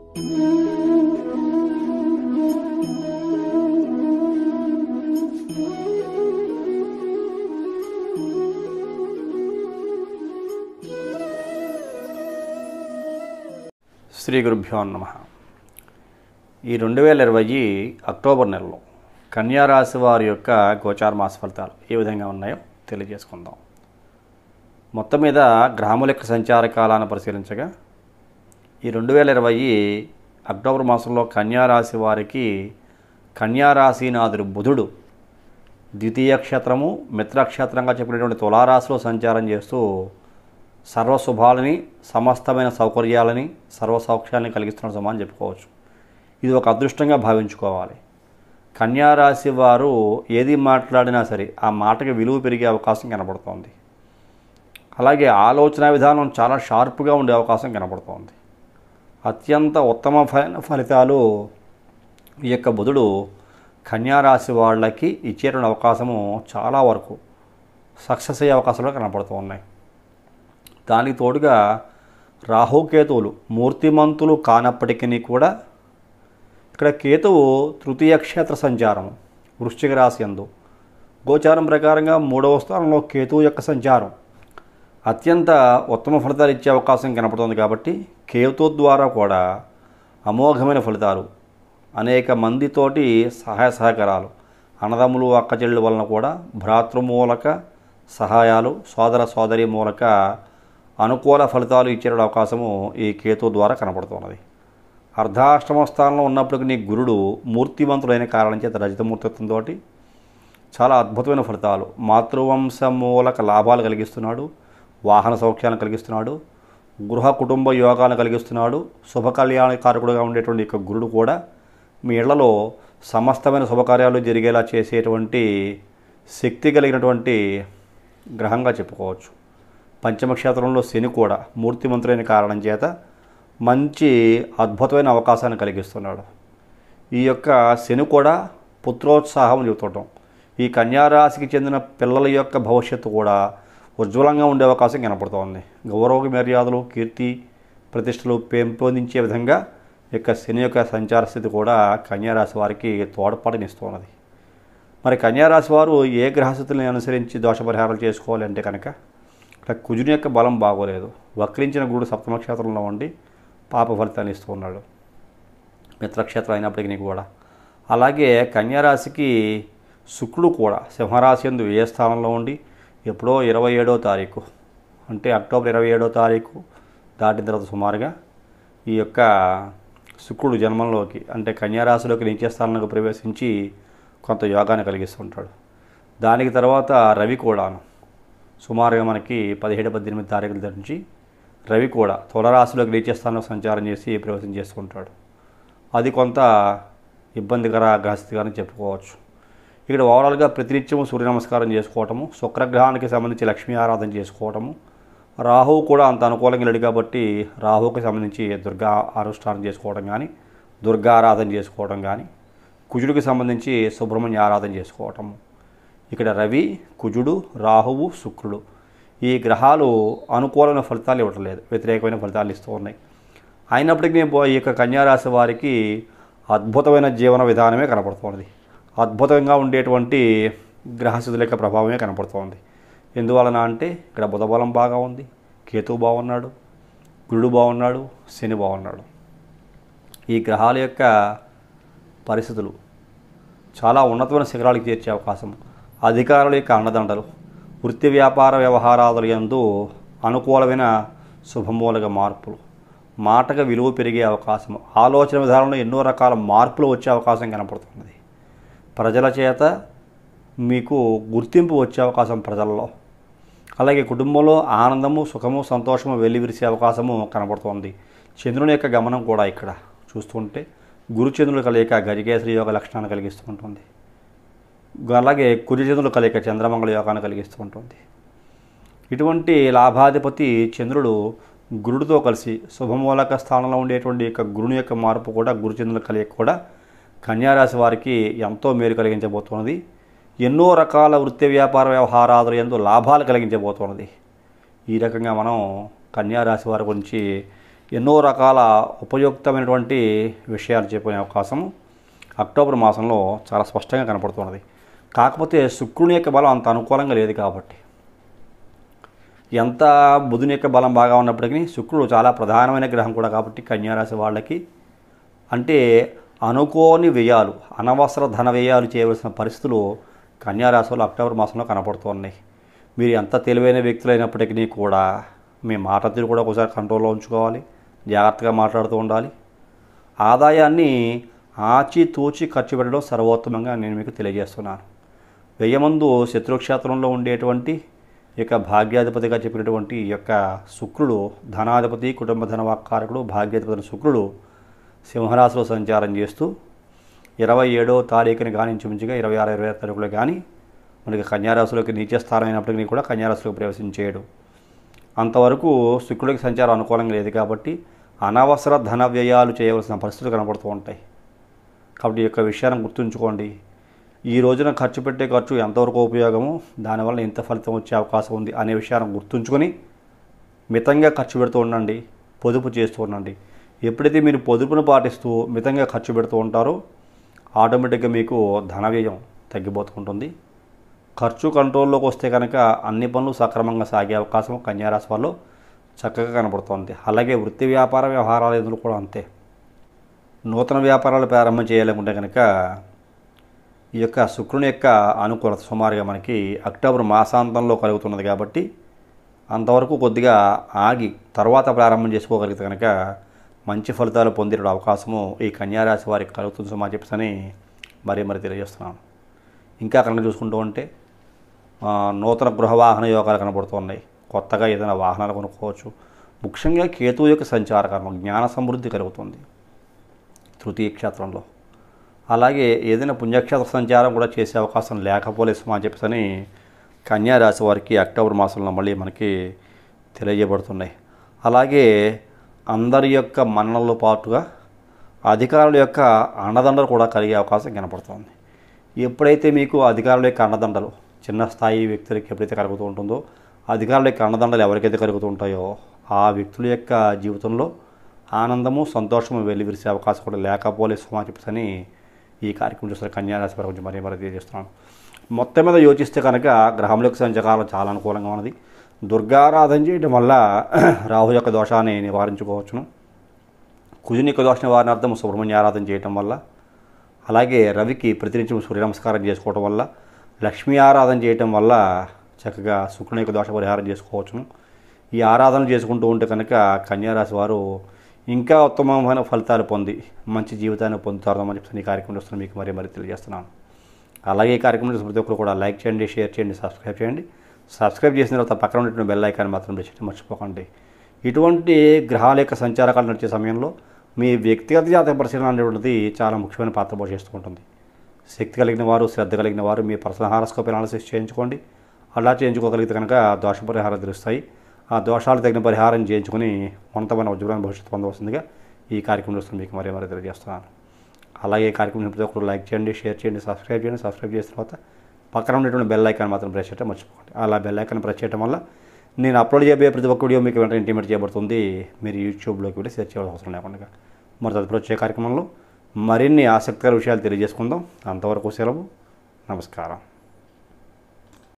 శ్రీ గురుభ్యో నమ ఈ రెండు వేల ఇరవై అక్టోబర్ నెలలో కన్యా రాశి వారి యొక్క గోచార మాస ఫలితాలు ఏ విధంగా ఉన్నాయో తెలియజేసుకుందాం మొత్తం మీద గ్రహముల యొక్క సంచార కాలాన్ని పరిశీలించగా ఈ రెండు వేల ఇరవై అక్టోబర్ మాసంలో కన్యా రాశి వారికి కన్యా రాశినాథుడు బుధుడు ద్వితీయ క్షేత్రము మిత్రక్షేత్రంగా చెప్పినటువంటి తులారాశిలో సంచారం చేస్తూ సర్వ శుభాలని సమస్తమైన సౌకర్యాలని సర్వ సౌఖ్యాలని కలిగిస్తున్న సమానం చెప్పుకోవచ్చు ఇది ఒక అదృష్టంగా భావించుకోవాలి కన్యారాశి వారు ఏది మాట్లాడినా సరే ఆ మాటకి విలువ పెరిగే అవకాశం కనబడుతోంది అలాగే ఆలోచన విధానం చాలా షార్ప్గా ఉండే అవకాశం కనబడుతోంది అత్యంత ఉత్తమ ఫ- ఫలితాలు ఈ యొక్క బుధుడు కన్యారాశి వాళ్ళకి ఇచ్చేటువంటి అవకాశము చాలా వరకు సక్సెస్ అయ్యే అవకాశాలు కనపడుతూ ఉన్నాయి దానికి తోడుగా రాహుకేతువులు మూర్తిమంతులు కానప్పటికీ కూడా ఇక్కడ కేతువు తృతీయ క్షేత్ర సంచారం వృశ్చిక రాశి అందు గోచారం ప్రకారంగా మూడవ స్థానంలో కేతువు యొక్క సంచారం అత్యంత ఉత్తమ ఫలితాలు ఇచ్చే అవకాశం కనపడుతుంది కాబట్టి కేతు ద్వారా కూడా అమోఘమైన ఫలితాలు అనేక మందితోటి సహాయ సహకారాలు అన్నదమ్ములు అక్కచెల్లు వలన కూడా భ్రాతృమూలక సహాయాలు సోదర సోదరి మూలక అనుకూల ఫలితాలు ఇచ్చే అవకాశము ఈ కేతు ద్వారా కనపడుతున్నది అర్ధాష్టమ స్థానంలో ఉన్నప్పటికీ నీ గురుడు మూర్తివంతుడైన కారణం చేత రజతమూర్తిత్వంతో చాలా అద్భుతమైన ఫలితాలు మాతృవంశ మూలక లాభాలు కలిగిస్తున్నాడు వాహన సౌఖ్యాలను కలిగిస్తున్నాడు గృహ కుటుంబ యోగాలను కలిగిస్తున్నాడు శుభ కళ్యాణకారకుడుగా ఉండేటువంటి యొక్క గురుడు కూడా మీ ఇళ్లలో సమస్తమైన శుభకార్యాలు జరిగేలా చేసేటువంటి శక్తి కలిగినటువంటి గ్రహంగా చెప్పుకోవచ్చు పంచమ క్షేత్రంలో శని కూడా మూర్తిమంతులైన కారణం చేత మంచి అద్భుతమైన అవకాశాన్ని కలిగిస్తున్నాడు ఈ యొక్క శని కూడా పుత్రోత్సాహం చెబుతుంటాం ఈ కన్యారాశికి చెందిన పిల్లల యొక్క భవిష్యత్తు కూడా ఉజ్వలంగా ఉండే అవకాశం కనపడుతోంది గౌరవ మర్యాదలు కీర్తి ప్రతిష్టలు పెంపొందించే విధంగా ఈ యొక్క శని యొక్క సంచార స్థితి కూడా కన్యారాశి వారికి తోడ్పాటునిస్తున్నది మరి కన్యారాశి వారు ఏ గ్రహస్థితులను అనుసరించి దోష పరిహారాలు చేసుకోవాలి అంటే కనుక ఇక్కడ కుజుని యొక్క బలం బాగోలేదు వక్రించిన గురుడు సప్తమ క్షేత్రంలో ఉండి పాప ఫలితాన్ని ఇస్తూ ఉన్నాడు మిత్రక్షేత్రం అయినప్పటికీ కూడా అలాగే కన్యారాశికి శుక్రుడు కూడా సింహరాశి ఎందు ఏ స్థానంలో ఉండి ఎప్పుడో ఇరవై ఏడో తారీఖు అంటే అక్టోబర్ ఇరవై ఏడో తారీఖు దాటిన తర్వాత సుమారుగా ఈ యొక్క శుక్రుడు జన్మంలోకి అంటే కన్యారాశిలోకి నీచ స్థానంలోకి ప్రవేశించి కొంత యోగాన్ని కలిగిస్తుంటాడు దానికి తర్వాత రవి కూడాను సుమారుగా మనకి పదిహేడు పద్దెనిమిది తారీఖుల నుంచి రవి కూడా తులరాశిలోకి నీచ స్థానంలో సంచారం చేసి ప్రవేశం చేసుకుంటాడు అది కొంత ఇబ్బందికర గ్రహస్థితిగానే చెప్పుకోవచ్చు ఇక్కడ ఓవరాల్గా ప్రతినిత్యము సూర్య నమస్కారం చేసుకోవటము శుక్రగ్రహానికి సంబంధించి లక్ష్మీ ఆరాధన చేసుకోవటము రాహువు కూడా అంత అనుకూలంగా లేడు కాబట్టి రాహువుకి సంబంధించి దుర్గా అనుష్ఠానం చేసుకోవడం కానీ దుర్గా ఆరాధన చేసుకోవడం కానీ కుజుడికి సంబంధించి సుబ్రహ్మణ్య ఆరాధన చేసుకోవటము ఇక్కడ రవి కుజుడు రాహువు శుక్రుడు ఈ గ్రహాలు అనుకూలమైన ఫలితాలు ఇవ్వటం లేదు వ్యతిరేకమైన ఫలితాలు ఇస్తూ ఉన్నాయి అయినప్పటికీ బో- ఈ యొక్క కన్యారాశి వారికి అద్భుతమైన జీవన విధానమే కనపడుతున్నది అద్భుతంగా ఉండేటువంటి గ్రహస్థితుల యొక్క ప్రభావమే కనపడుతోంది ఎందువలన అంటే ఇక్కడ బుధబలం బాగా ఉంది కేతువు బాగున్నాడు గురుడు బాగున్నాడు శని బాగున్నాడు ఈ గ్రహాల యొక్క పరిస్థితులు చాలా ఉన్నతమైన శిఖరాలకు చేర్చే అవకాశం అధికారుల యొక్క అండదండలు వృత్తి వ్యాపార వ్యవహారాదుల యందు అనుకూలమైన శుభమూలక మార్పులు మాటగా విలువ పెరిగే అవకాశం ఆలోచన విధానంలో ఎన్నో రకాల మార్పులు వచ్చే అవకాశం కనపడుతున్నది ప్రజల చేత మీకు గుర్తింపు వచ్చే అవకాశం ప్రజల్లో అలాగే కుటుంబంలో ఆనందము సుఖము సంతోషము వెల్లివిరిసే అవకాశము కనబడుతోంది చంద్రుని యొక్క గమనం కూడా ఇక్కడ చూస్తుంటే గురుచంద్రుల కలయిక గజకేసరి యోగ లక్షణాన్ని కలిగిస్తూ ఉంటుంది అలాగే కుజచంద్రుల కలయిక చంద్రమంగళ యోగాన్ని కలిగిస్తూ ఉంటుంది ఇటువంటి లాభాధిపతి చంద్రుడు గురుడితో కలిసి శుభమూలక స్థానంలో ఉండేటువంటి యొక్క గురుని యొక్క మార్పు కూడా గురుచంద్రుల కలయిక కూడా కన్యారాశి వారికి ఎంతో మేలు కలిగించబోతున్నది ఎన్నో రకాల వృత్తి వ్యాపార వ్యవహారాదులు ఎంతో లాభాలు కలిగించబోతున్నది ఈ రకంగా మనం కన్యారాశి వారి గురించి ఎన్నో రకాల ఉపయుక్తమైనటువంటి విషయాలు చెప్పుకునే అవకాశం అక్టోబర్ మాసంలో చాలా స్పష్టంగా కనపడుతున్నది కాకపోతే శుక్రుని యొక్క బలం అంత అనుకూలంగా లేదు కాబట్టి ఎంత బుధుని యొక్క బలం బాగా ఉన్నప్పటికీ శుక్రుడు చాలా ప్రధానమైన గ్రహం కూడా కాబట్టి కన్యారాశి వాళ్ళకి అంటే అనుకోని వ్యయాలు అనవసర ధన వ్యయాలు చేయవలసిన పరిస్థితులు కన్యారాశిలో అక్టోబర్ మాసంలో కనపడుతున్నాయి మీరు ఎంత తెలివైన వ్యక్తులైనప్పటికీ కూడా మీ మాట తీరు కూడా ఒకసారి కంట్రోల్లో ఉంచుకోవాలి జాగ్రత్తగా మాట్లాడుతూ ఉండాలి ఆదాయాన్ని ఆచితూచి ఖర్చు పెట్టడం సర్వోత్తమంగా నేను మీకు తెలియజేస్తున్నాను వెయ్యమందు శత్రుక్షేత్రంలో ఉండేటువంటి ఈ యొక్క భాగ్యాధిపతిగా చెప్పినటువంటి ఈ యొక్క శుక్రుడు ధనాధిపతి కుటుంబ ధనవాకారకుడు భాగ్యాధిపతి శుక్రుడు సింహరాశిలో సంచారం చేస్తూ ఇరవై ఏడో తారీఖుని కానీ ఇంచుమించుగా ఇరవై ఆరు ఇరవై ఆరు తారీఖులో కానీ మనకి కన్యారాశిలోకి నీచ స్థానం అయినప్పటికీ కూడా కన్యారాశిలోకి ప్రవేశించేయడు అంతవరకు శుక్రుడికి సంచారం అనుకూలంగా లేదు కాబట్టి అనవసర ధన వ్యయాలు చేయవలసిన పరిస్థితులు కనబడుతూ ఉంటాయి కాబట్టి ఈ యొక్క విషయాన్ని గుర్తుంచుకోండి ఈ రోజున ఖర్చు పెట్టే ఖర్చు ఎంతవరకు ఉపయోగమో దానివల్ల ఎంత ఫలితం వచ్చే అవకాశం ఉంది అనే విషయాన్ని గుర్తుంచుకొని మితంగా ఖర్చు పెడుతూ ఉండండి పొదుపు చేస్తూ ఉండండి ఎప్పుడైతే మీరు పొదుపును పాటిస్తూ మితంగా ఖర్చు పెడుతూ ఉంటారో ఆటోమేటిక్గా మీకు ధన వ్యయం తగ్గిపోతుంటుంది ఖర్చు కంట్రోల్లోకి వస్తే కనుక అన్ని పనులు సక్రమంగా సాగే అవకాశం కన్యారాశి వాళ్ళు చక్కగా కనబడుతుంది అలాగే వృత్తి వ్యాపార వ్యవహారాలు ఎదురు కూడా అంతే నూతన వ్యాపారాలు ప్రారంభం చేయాలనుకుంటే కనుక ఈ యొక్క శుక్రుని యొక్క అనుకూలత సుమారుగా మనకి అక్టోబర్ మాసాంతంలో కలుగుతున్నది కాబట్టి అంతవరకు కొద్దిగా ఆగి తర్వాత ప్రారంభం చేసుకోగలిగితే కనుక మంచి ఫలితాలు పొందే అవకాశము ఈ కన్యారాశి వారికి కలుగుతుంది సుమా చెప్పని మరీ మరి తెలియజేస్తున్నాను ఇంకా కనుక చూసుకుంటూ ఉంటే ఆ, నూతన గృహ వాహన యోగాలు కనబడుతున్నాయి కొత్తగా ఏదైనా వాహనాలు కొనుక్కోవచ్చు ముఖ్యంగా కేతువు యొక్క సంచార కర్మ జ్ఞాన సమృద్ధి కలుగుతుంది తృతీయ క్షేత్రంలో అలాగే ఏదైనా పుణ్యక్షేత్ర సంచారం కూడా చేసే అవకాశం లేకపోలేసుమా అని చెప్పేసి కన్యా రాశి వారికి అక్టోబర్ మాసంలో మళ్ళీ మనకి తెలియజేయబడుతున్నాయి అలాగే అందరి యొక్క మన్ననలతో పాటుగా అధికారుల యొక్క అండదండలు కూడా కలిగే అవకాశం కనపడుతుంది ఎప్పుడైతే మీకు అధికారుల యొక్క అండదండలు చిన్న స్థాయి వ్యక్తులకి ఎప్పుడైతే కలుగుతూ ఉంటుందో అధికారుల యొక్క అండదండలు ఎవరికైతే కలుగుతూ ఉంటాయో ఆ వ్యక్తుల యొక్క జీవితంలో ఆనందము సంతోషము వెల్లివిరిసే అవకాశం కూడా లేకపోలేదు సుమా చెప్పని ఈ కార్యక్రమం చూసిన కన్యారాశి వారి గురించి మరీ మరీ తెలియజేస్తున్నాను మొత్తం మీద యోచిస్తే కనుక గ్రహములకు సంచకాలం చాలా అనుకూలంగా ఉన్నది దుర్గారాధన చేయడం వల్ల రాహు యొక్క దోషాన్ని నివారించుకోవచ్చును కుజుని యొక్క దోష నివారణార్థం సుబ్రహ్మణ్య ఆరాధన చేయటం వల్ల అలాగే రవికి ప్రతినిత్యం సూర్య నమస్కారం చేసుకోవటం వల్ల లక్ష్మీ ఆరాధన చేయటం వల్ల చక్కగా శుక్రుని యొక్క దోష పరిహారం చేసుకోవచ్చును ఈ ఆరాధన చేసుకుంటూ ఉంటే కనుక కన్యారాశి వారు ఇంకా ఉత్తమమైన ఫలితాలు పొంది మంచి జీవితాన్ని పొందుతారని చెప్పి ఈ కార్యక్రమం చూస్తున్నాను మీకు మరీ మరీ తెలియజేస్తున్నాను అలాగే ఈ కార్యక్రమం చూసిన ప్రతి ఒక్కరు కూడా లైక్ చేయండి షేర్ చేయండి సబ్స్క్రైబ్ చేయండి సబ్స్క్రైబ్ చేసిన తర్వాత పక్కన ఉన్నటువంటి బెల్ ఐకాన్ మాత్రం ప్రెస్ చేయడం మర్చిపోకండి ఇటువంటి గ్రహాల యొక్క సంచారకాలు నడిచే సమయంలో మీ వ్యక్తిగత జాతక పరిశీలన అనేటువంటిది చాలా ముఖ్యమైన పాత్ర పోషిస్తూ ఉంటుంది శక్తి కలిగిన వారు శ్రద్ధ కలిగిన వారు మీ పర్సనల్ హారోస్కోప్ అనాలిసిస్ చేయించుకోండి అలా చేయించుకోగలిగితే కనుక దోష పరిహారాలు తెలుస్తాయి ఆ దోషాలు తగిన పరిహారం చేయించుకొని ఉన్నతమైన ఉజ్వలమైన భవిష్యత్తు పొందవలసిందిగా ఈ కార్యక్రమం చూస్తున్న మీకు మరీ మరీ తెలియజేస్తున్నాను అలాగే ఈ కార్యక్రమం ప్రతి ఒక్కరు లైక్ చేయండి షేర్ చేయండి సబ్స్క్రైబ్ చేయండి సబ్స్క్రైబ్ చేసిన తర్వాత పక్కన ఉన్నటువంటి బెల్ ఐకాన్ మాత్రం ప్రెస్ చేయడం మర్చిపోకండి అలా బెల్ ఐకాన్ ప్రెస్ చేయడం వల్ల నేను అప్లోడ్ చేయబోయే ప్రతి ఒక్క వీడియో మీకు వెంటనే ఇంటిమేట్ చేయబడుతుంది మీరు యూట్యూబ్లోకి వెళ్ళి సెర్చ్ చేయాల్సిన అవసరం లేకుండా మరి తదుపరి వచ్చే కార్యక్రమంలో మరిన్ని ఆసక్తికర విషయాలు తెలియజేసుకుందాం అంతవరకు సెలవు నమస్కారం